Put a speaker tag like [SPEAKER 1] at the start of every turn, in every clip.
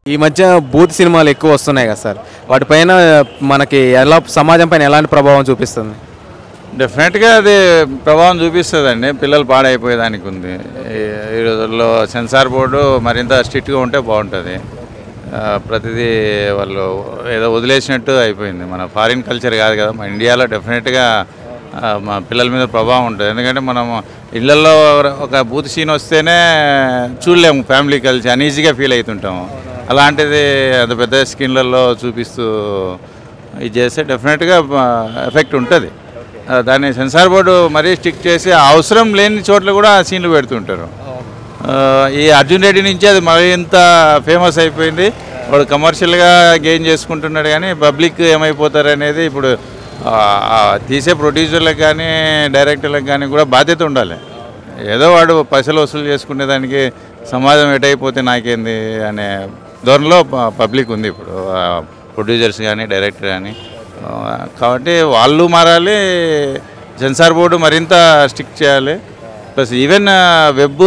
[SPEAKER 1] ఈ మధ్య బూత్ సినిమాలు ఎక్కువ వస్తున్నాయి కదా సార్ వాటిపైన మనకి ఎలా సమాజం పైన ఎలాంటి ప్రభావం చూపిస్తుంది
[SPEAKER 2] డెఫినెట్గా అది ప్రభావం చూపిస్తుందండి పిల్లలు పాడైపోయేదానికి ఉంది ఈ- ఈ రోజుల్లో సెన్సార్ బోర్డు మరింత స్ట్రిక్ట్గా ఉంటే బాగుంటుంది ఆ, ప్రతిదీ వాళ్ళు ఏదో వదిలేసినట్టు అయిపోయింది మన ఫారిన్ కల్చర్ కాదు కదా మన ఇండియాలో డెఫినెట్గా ఆ, మా పిల్లల మీద ప్రభావం ఉంటుంది ఎందుకంటే మనం ఇళ్లలో ఒక బూత్ సీన్ వస్తేనే చూడలేము ఫ్యామిలీ కలిసి అనీజీగా ఫీల్ అవుతుంటాము అలాంటిది అంత పెద్ద స్క్రీన్లలో చూపిస్తూ ఇది చేస్తే డెఫినెట్గా ఎఫెక్ట్ ఉంటుంది ఆ, దాన్ని సెన్సార్ బోర్డు మరీ స్టిక్ చేసి అవసరం లేని చోట్ల కూడా సీన్లు పెడుతుంటారు ఆ, ఈ అర్జున్ రెడ్డి నుంచి అది మరింత ఫేమస్ అయిపోయింది వాడు కమర్షియల్గా గెయిన్ చేసుకుంటున్నాడు కానీ పబ్లిక్ ఏమైపోతారు అనేది ఇప్పుడు ఆ, ఆ, తీసే ప్రొడ్యూసర్లకు కానీ డైరెక్టర్లకు కానీ కూడా బాధ్యత ఉండాలి ఏదో వాడు పైసలు వసూలు చేసుకునేదానికి సమాజం ఎటైపోతే నాకేంది అనే ధోరణిలో ప- పబ్లిక్ ఉంది ఇప్పుడు ఆ, ప్రొడ్యూసర్స్ కానీ డైరెక్టర్ కానీ ఆ, కాబట్టి వాళ్ళు మారాలి సెన్సార్ బోర్డు మరింత స్టిక్ చేయాలి ప్లస్ ఈవెన్ వెబ్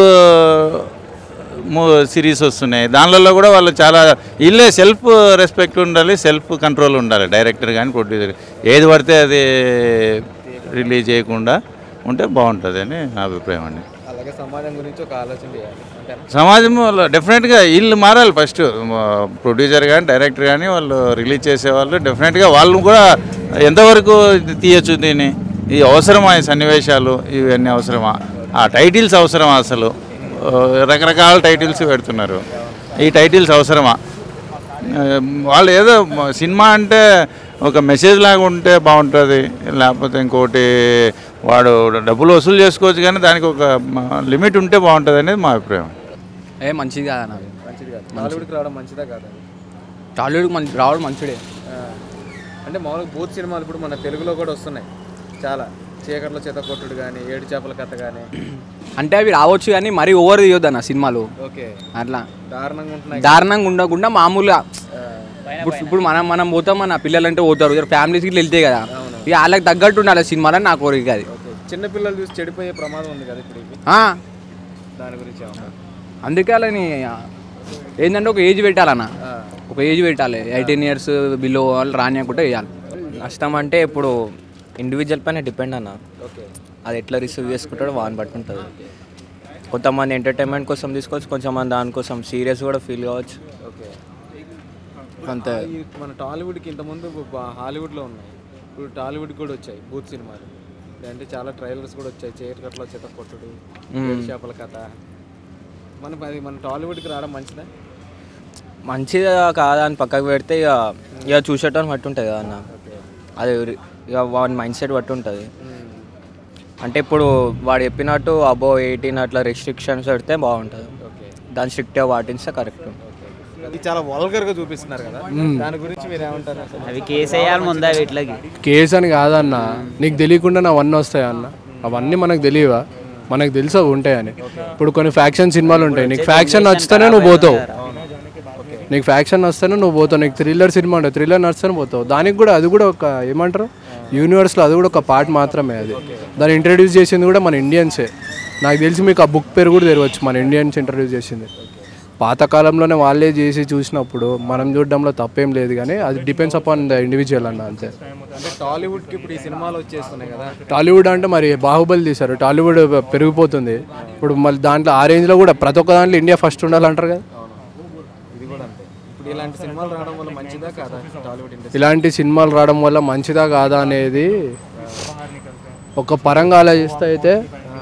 [SPEAKER 2] సిరీస్ వస్తున్నాయి దానిలలో కూడా వాళ్ళు చాలా వీళ్ళే సెల్ఫ్ రెస్పెక్ట్ ఉండాలి సెల్ఫ్ కంట్రోల్ ఉండాలి డైరెక్టర్ కానీ ప్రొడ్యూసర్ ఏది పడితే అది రిలీజ్ చేయకుండా ఉంటే బాగుంటుంది అని నా అభిప్రాయం అండి
[SPEAKER 1] అలాగే సమాజం గురించి ఒక ఆలోచన చేయాలి అంతేనా
[SPEAKER 2] సమాజంలో డెఫినెట్గా వీళ్ళు మారాలి ఫస్ట్ ప్రొడ్యూసర్ కానీ డైరెక్టర్ కానీ వాళ్ళు రిలీజ్ చేసేవాళ్ళు డెఫినెట్గా వాళ్ళు కూడా ఎంతవరకు తీయచ్చు దీన్ని ఈ అవసరమా ఈ సన్నివేశాలు ఇవన్నీ అవసరమా ఆ టైటిల్స్ అవసరమా అసలు ఆ, రకరకాల టైటిల్స్ పెడుతున్నారు ఈ టైటిల్స్ అవసరమా ఆ, వాళ్ళు ఏదో మ- సినిమా అంటే ఒక మెసేజ్ లాగా ఉంటే బాగుంటుంది లేకపోతే ఇంకోటి వాడు డబ్బులు వసూలు చేసుకోవచ్చు కానీ దానికి ఒక లిమిట్ ఉంటే బాగుంటుంది అనేది మా అభిప్రాయం
[SPEAKER 3] ఏ మంచిది కాదన్న అది
[SPEAKER 1] మంచిది కాదు టాలీవుడ్కి రావడం మంచిదా కాదా
[SPEAKER 3] టాలీవుడ్ మంచి రావడం మంచిదే
[SPEAKER 1] ఆ, అంటే మామూలుగా బూత్ సినిమాలు ఇప్పుడు మన తెలుగులో కూడా వస్తున్నాయి చాలా చీకట్లో చేత కొట్టుడు కానీ ఏడు చేపల కథ కానీ
[SPEAKER 3] అంటే అవి రావచ్చు కానీ మరీ ఓవర్ తీయొద్దు అన్న సినిమాలు
[SPEAKER 1] ఓకే
[SPEAKER 3] అట్లా
[SPEAKER 1] దారుణంగా ఉంటున్నాయి
[SPEAKER 3] దారుణంగా ఉండకుండా మామూలుగా ఇప్పుడు ఇప్పుడు మనం మనం పోతాం మన పిల్లలంటే పోతారు జర ఫ్యామిలీస్కి ఇట్లా వెళ్తాయి కదా ఇక వాళ్ళకి తగ్గట్టు ఉండాలి సినిమాలని నా కోరిక అది
[SPEAKER 1] ఓకే చిన్నపిల్లలు చూసి చెడిపోయే ప్రమాదం ఉంది కదా ఇప్పుడు ఇవి
[SPEAKER 3] ఆ,
[SPEAKER 1] దాని గురించి ఏమన్నా
[SPEAKER 3] అందుకే అలాని ఏంటంటే ఒక ఏజ్ పెట్టాలన్న
[SPEAKER 1] ఆ,
[SPEAKER 3] ఒక ఏజ్ పెట్టాలి ఎయిటీన్ ఇయర్స్ బిలో వాళ్ళు రానియకుండా వేయాలి
[SPEAKER 4] నష్టం అంటే ఇప్పుడు ఇండివిజువల్ పైన డిపెండ్ అన్న
[SPEAKER 1] ఓకే
[SPEAKER 4] అది ఎట్లా రిసీవ్ చేసుకుంటాడో వాని బట్టి ఉంటుంది కొంతమంది ఎంటర్టైన్మెంట్ కోసం తీసుకోవచ్చు కొంతమంది దానికోసం సీరియస్ కూడా ఫీల్ కావచ్చు
[SPEAKER 1] ఓకే
[SPEAKER 3] అంతే
[SPEAKER 1] ఈ మన టాలీవుడ్కి ఇంతకుముందు బ- హాలీవుడ్లో ఉన్నాయి ఇప్పుడు టాలీవుడ్కి కూడా వచ్చాయి బూత్ సినిమాలు అంటే చాలా ట్రైలర్స్ కూడా వచ్చాయి చీకట్లో చేత కొట్టుడు ఏడు చేపల కథ మన అది మన టాలీవుడ్కి రావడం మంచిదా
[SPEAKER 4] మంచిగా కాదా అని పక్కకు పెడితే ఇక ఇక చూసేటోని బట్టి ఉంటుంది కదా అన్న అది రి- ఇక వాడి మైండ్ సెట్ బట్టి ఉంటుంది అంటే ఇప్పుడు వాడు చెప్పినట్టు అబో ఎయిటీన్ అట్లా రెస్ట్రిక్షన్స్ పెడితే బాగుంటుంది
[SPEAKER 1] ఓకే
[SPEAKER 4] దాన్ని స్ట్రిక్ట్గా పాటిస్తే కరెక్ట్
[SPEAKER 1] ఇది చాలా వల్గర్ గా చూపిస్తున్నారు కదా దాని గురించి మీరు ఏమంటారు అసలు
[SPEAKER 5] అవి కేసు వేయాలి ముందా వీటికి
[SPEAKER 6] కేసు అని కాదన్న నీకు తెలియకుండా అవన్నీ వస్తాయి అన్న అవన్నీ మనకు తెలియవా మనకు తెలుసు అవి ఉంటాయని ఇప్పుడు కొన్ని ఫ్యాక్షన్ సినిమాలు ఉంటాయి నీకు ఫ్యాక్షన్ నచ్చితేనే నువ్వు పోతావు నీకు ఫ్యాక్షన్ వస్తేనే నువ్వు పోతావు నీకు థ్రిల్లర్ సినిమా ఉంటుంది థ్రిల్లర్ నచ్చితేనే పోతావు దానికి కూడా అది కూడా ఒక ఏమంటారు యూనివర్స్లో అది కూడా ఒక పార్ట్ మాత్రమే అది దాన్ని ఇంట్రడ్యూస్ చేసింది కూడా మన ఇండియన్సే నాకు తెలిసి మీకు ఆ బుక్ పేరు కూడా తెరవచ్చు మన ఇండియన్స్ ఇంట్రడ్యూస్ చేసింది పాతకాలంలోనే వాళ్ళే చేసి చూసినప్పుడు మనం చూడడంలో తప్పేం లేదు కానీ అది డిపెండ్స్ అపాన్ ద ఇండివిజువల్ అన్న అంతే
[SPEAKER 1] అంటే టాలీవుడ్ కి ఇప్పుడు ఈ సినిమాలు వచ్చేస్తున్నాయి కదా
[SPEAKER 6] టాలీవుడ్ అంటే మరి బాహుబలి తీశారు టాలీవుడ్ పెరిగిపోతుంది ఇప్పుడు మళ్ళీ దాంట్లో ఆ రేంజ్లో కూడా ప్రతి ఒక్క దాంట్లో ఇండియా ఫస్ట్ ఉండాలంటారు కదా
[SPEAKER 1] ఇది కూడా అంతే ఇప్పుడు ఇలాంటి సినిమాలు రావడం వల్ల మంచిదా కాదా టాలీవుడ్ ఇండస్ట్రీ
[SPEAKER 6] ఇలాంటి సినిమాలు రావడం వల్ల మంచిదా కాదా అనేది ఒక పరంగా ఆలోచిస్తే అయితే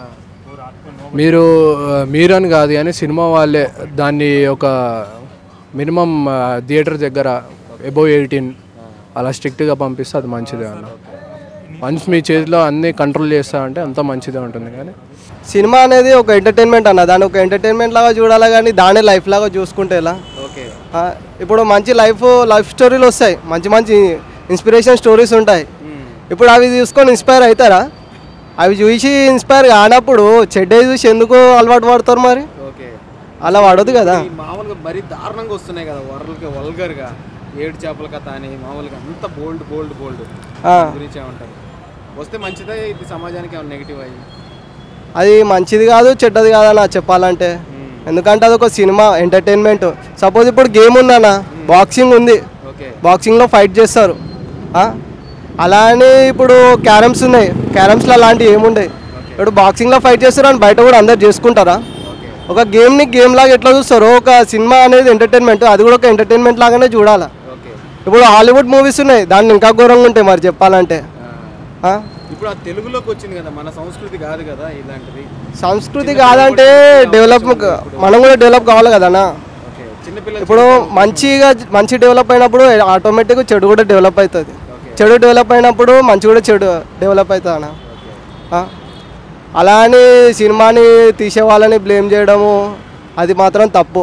[SPEAKER 6] మీరు ఆ, మీరని కాదు కానీ సినిమా వాళ్ళే దాన్ని ఒక మినిమం థియేటర్ దగ్గర ఎబోవ్ ఎయిటీన్ అలా స్ట్రిక్ట్గా పంపిస్తే అది మంచిదే అన్న వన్స్ మీ చేతిలో అన్నీ కంట్రోల్ చేస్తా అంటే అంత మంచిదే ఉంటుంది కానీ
[SPEAKER 7] సినిమా అనేది ఒక ఎంటర్టైన్మెంట్ అన్న దాన్ని ఒక ఎంటర్టైన్మెంట్ లాగా చూడాలి కానీ దాన్ని లైఫ్ లాగా చూసుకుంటే ఎలా
[SPEAKER 1] ఓకే
[SPEAKER 7] ఆ, ఇప్పుడు మంచి లైఫ్ లైఫ్ స్టోరీలు వస్తాయి మంచి మంచి ఇన్స్పిరేషన్ స్టోరీస్ ఉంటాయి ఇప్పుడు అవి చూసుకొని ఇన్స్పైర్ అవుతారా అవి చూసి ఇన్స్పైర్ కానప్పుడు చెడ్డే చూసి ఎందుకు అలవాటు పడతారు మరి
[SPEAKER 1] ఓకే
[SPEAKER 7] అలా పడదు కదా
[SPEAKER 1] ఈ మామూలుగా మరీ దారుణంగా వస్తున్నాయి కదా వరల్డ్గా వల్గర్ గా ఏడు చేపల కథ అని మామూలుగా అంత బోల్డ్ బోల్డ్ బోల్డ్
[SPEAKER 7] ఆ.
[SPEAKER 1] గురించి ఏమంటారు వస్తే మంచిదే ఇది సమాజానికి ఏమైనా నెగిటివ్ అయ్యి
[SPEAKER 7] అది మంచిది కాదు చెడ్డది కాదు అన్న చెప్పాలంటే ఎందుకంటే అది ఒక సినిమా ఎంటర్టైన్మెంట్ సపోజ్ ఇప్పుడు గేమ్ ఉందన్న బాక్సింగ్ ఉంది
[SPEAKER 1] ఓకే
[SPEAKER 7] బాక్సింగ్లో ఫైట్ చేస్తారు ఆ? అలా అని ఇప్పుడు క్యారమ్స్ ఉన్నాయి క్యారమ్స్లో అలాంటివి ఏముండయి ఇప్పుడు బాక్సింగ్లో ఫైట్ చేస్తారు అని బయట కూడా అందరు చేసుకుంటారా ఒక గేమ్ని గేమ్ లాగా ఎట్లా చూస్తారో ఒక సినిమా అనేది ఎంటర్టైన్మెంట్ అది కూడా ఒక ఎంటర్టైన్మెంట్ లాగానే చూడాలా
[SPEAKER 1] ఓకే
[SPEAKER 7] ఇప్పుడు హాలీవుడ్ మూవీస్ ఉన్నాయి దాన్ని ఇంకా ఘోరంగా ఉంటాయి మరి చెప్పాలంటే ఆ?
[SPEAKER 1] ఇప్పుడు ఆ తెలుగులోకి వచ్చింది కదా మన సంస్కృతి కాదు కదా ఇలాంటిది
[SPEAKER 7] సంస్కృతి కాదంటే డెవలప్ మనం కూడా డెవలప్ కావాలి కదనా
[SPEAKER 1] ఓకే చిన్నపిల్లలు
[SPEAKER 7] ఇప్పుడు మంచిగా మంచి డెవలప్ అయినప్పుడు ఆటోమేటిక్గా చెడు కూడా డెవలప్ అవుతుంది చెడు డెవలప్ అయినప్పుడు మంచి కూడా చెడు డెవలప్ అవుతుంది అన్న ఆ? అలా అని సినిమాని తీసే వాళ్ళని బ్లేమ్ చేయడము అది మాత్రం తప్పు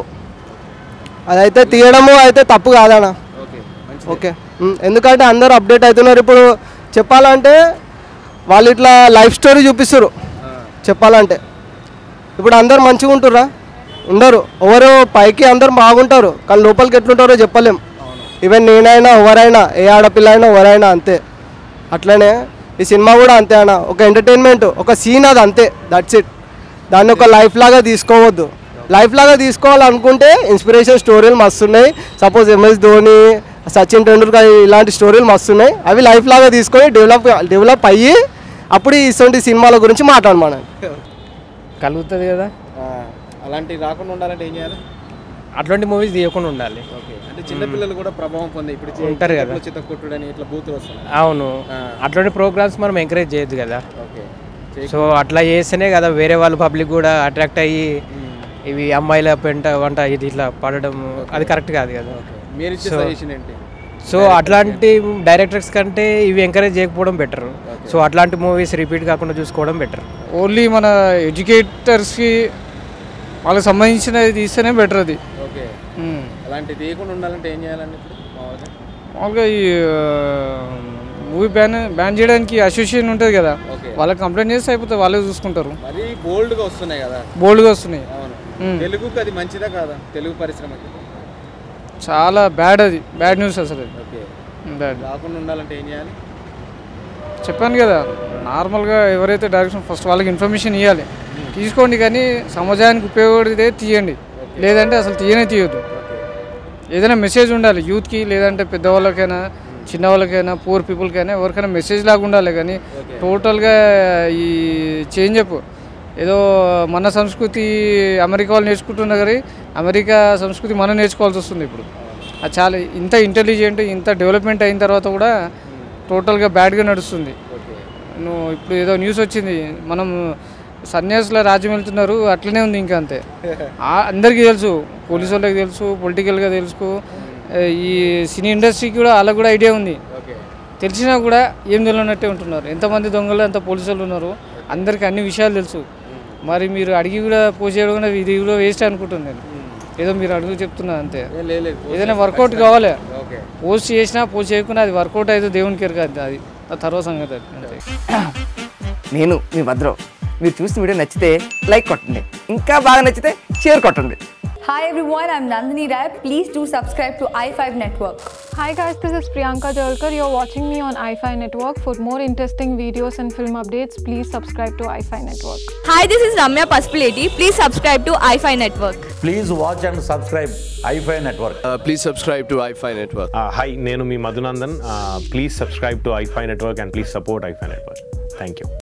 [SPEAKER 7] అదైతే తీయడము అయితే తప్పు కాదన్న
[SPEAKER 1] ఓకే మంచి
[SPEAKER 7] ఓకే ఉమ్, ఎందుకంటే అందరూ అప్డేట్ అవుతున్నారు ఇప్పుడు చెప్పాలంటే వాళ్ళు ఇట్లా లైఫ్ స్టోరీ చూపిస్తారు చెప్పాలంటే ఇప్పుడు అందరు మంచిగా ఉంటుర్రా ఉండరు ఎవరు పైకి అందరు బాగుంటారు కానీ లోపలికి ఎట్లుంటారో చెప్పలేం ఈవెన్ నేనైనా ఎవరైనా ఏ ఆడపిల్ల అయినా ఎవరైనా అంతే అట్లనే ఈ సినిమా కూడా అంతే అన్న ఒక ఎంటర్టైన్మెంట్ ఒక సీన్ అది అంతే దట్స్ ఇట్ దాన్ని ఒక లైఫ్ లాగా తీసుకోవద్దు లైఫ్ లాగా తీసుకోవాలనుకుంటే ఇన్స్పిరేషన్ స్టోరీలు మస్తున్నాయి సపోజ్ ఎంఎస్ ధోని సచిన్ టెండూల్కర్ ఇలాంటి స్టోరీలు మస్తున్నాయి అవి లైఫ్ లాగా తీసుకొని డెవలప్ డెవలప్ అయ్యి అప్పుడు ఇటువంటి సినిమాల గురించి మాట్లాడమని
[SPEAKER 8] కలుగుతుంది కదా
[SPEAKER 1] ఆ, అలాంటివి రాకుండా ఉండాలంటే ఏం చేయాలి
[SPEAKER 8] అట్లాంటి మూవీస్ తీయకుండా ఉండాలి
[SPEAKER 1] ఓకే అంటే చిన్నపిల్లలు కూడా ప్రభావం పొంది ఇప్పుడు
[SPEAKER 8] ఉంటారు కదా.
[SPEAKER 1] చిత్త కొట్టుడని ఇట్లా బూతులు వస్తున్నాయి
[SPEAKER 8] అవును
[SPEAKER 1] ఆ.
[SPEAKER 8] అట్లాంటి ప్రోగ్రామ్స్ మనం ఎంకరేజ్ చేయొద్దు కదా
[SPEAKER 1] ఓకే
[SPEAKER 8] సో అట్లా చేస్తేనే కదా వేరే వాళ్ళు పబ్లిక్ కూడా అట్రాక్ట్ అయ్యి ఇవి అమ్మాయిల పెంట వంట ఇది ఇట్లా పడడం అది కరెక్ట్ కాదు కదా
[SPEAKER 1] మీరు ఇచ్చే
[SPEAKER 8] So-
[SPEAKER 1] సజెషన్ ఏంటి
[SPEAKER 8] సో అట్లాంటి డైరెక్టర్స్ కంటే ఇవి ఎంకరేజ్ చేయకపోవడం బెటర్ సో అట్లాంటి మూవీస్ రిపీట్ కాకుండా చూసుకోవడం బెటర్
[SPEAKER 6] ఓన్లీ మన ఎడ్యుకేటర్స్కి వాళ్ళకి సంబంధించినది తీస్తేనే బెటర్ అది
[SPEAKER 1] ఓకే అలాంటివి తీయకుండా ఉండాలంటే ఏం చేయాలండి ఇప్పుడు మామూలుగా
[SPEAKER 6] మామూలుగా ఈ మూవీ బ్యాన్ బ్యాన్ చేయడానికి అసోసియేషన్ ఉంటుంది కదా
[SPEAKER 1] ఓకే
[SPEAKER 6] వాళ్ళకి కంప్లైంట్ చేస్తే అయిపోతుంది వాళ్ళే చూసుకుంటారు
[SPEAKER 1] మరీ బోల్డ్గా వస్తున్నాయి కదా
[SPEAKER 6] బోల్డ్గా వస్తున్నాయి
[SPEAKER 1] అవును
[SPEAKER 6] మ్మ్.
[SPEAKER 1] తెలుగుకి అది మంచిదా కాదా తెలుగు పరిశ్రమకి
[SPEAKER 6] చాలా బ్యాడ్ అది బ్యాడ్ న్యూస్ అసలు అది
[SPEAKER 1] ఓకే
[SPEAKER 6] బ్యాడ్
[SPEAKER 1] రాకుండా ఉండాలంటే ఏం చేయాలి
[SPEAKER 6] చెప్పాను కదా నార్మల్గా ఎవరైతే డైరెక్షన్ ఫస్ట్ వాళ్ళకి ఇన్ఫర్మేషన్ ఇవ్వాలి తీసుకోండి కానీ సమాజానికి ఉపయోగపడితే తీయండి లేదంటే అసలు తీయనే తీయొద్దు ఏదైనా మెసేజ్ ఉండాలి యూత్కి లేదంటే పెద్దవాళ్ళకైనా చిన్నవాళ్ళకైనా పూర్ పీపుల్కైనా ఎవరికైనా మెసేజ్ లాగా ఉండాలి కానీ టోటల్గా ఈ చేంజ్ అప్ ఏదో మన సంస్కృతి అమెరికా వాళ్ళు నేర్చుకుంటున్నా కానీ అమెరికా సంస్కృతి మనం నేర్చుకోవాల్సి వస్తుంది ఇప్పుడు అది చాలా ఇంత ఇంటెలిజెంట్ ఇంత డెవలప్మెంట్ అయిన తర్వాత కూడా టోటల్గా బ్యాడ్గా నడుస్తుంది నువ్వు ఇప్పుడు ఏదో న్యూస్ వచ్చింది మనం సన్యాసుల రాజ్యం వెళ్తున్నారు అట్లనే ఉంది ఇంకా అంతే ఆ- అందరికీ తెలుసు పోలీసు వాళ్ళకి తెలుసు పొలిటికల్గా తెలుసు ఏ, ఈ సినీ ఇండస్ట్రీకి కూడా వాళ్ళకి కూడా ఐడియా ఉంది తెలిసినా కూడా ఏం తెలియనట్టే ఉంటున్నారు ఎంతమంది దొంగలు ఎంత పోలీసు వాళ్ళు ఉన్నారు అందరికీ అన్ని విషయాలు తెలుసు మరి మీరు అడిగి కూడా పోస్ట్ చేయడం కూడా ఇది కూడా వేస్ట్ అనుకుంటున్నాను నేను ఏదో మీరు అడుగు చెప్తున్నా అంతే
[SPEAKER 1] ఏం లేదు లేదు.
[SPEAKER 6] ఏదైనా వర్కౌట్ కావాలి
[SPEAKER 1] ఓకే
[SPEAKER 6] పోస్ట్ చేసినా పోస్ట్ చేయకుండా అది వర్కౌట్ అయితే దేవునికి ఎరగదు అది ఆ తర్వాత సంగతి అది అంతే
[SPEAKER 9] నేను మీ భద్రం మీరు చూసిన వీడియో నచ్చితే లైక్ కొట్టండి ఇంకా బాగా నచ్చితే షేర్ కొట్టండి
[SPEAKER 10] Hi everyone, I'm Nandini Rai. Please do subscribe to i5 Network.
[SPEAKER 11] Hi guys, this is Priyanka Jalkar. You're watching me on iFi Network. For more interesting videos and film updates, please subscribe to iFi Network.
[SPEAKER 10] Hi, this is Ramya Paspaleti. Please subscribe to i5 Network.
[SPEAKER 12] Please watch and subscribe I five Network
[SPEAKER 13] please subscribe to I five Network
[SPEAKER 14] hi నేను మీ Madhunandan please subscribe to I five Network and please support I five Network thank you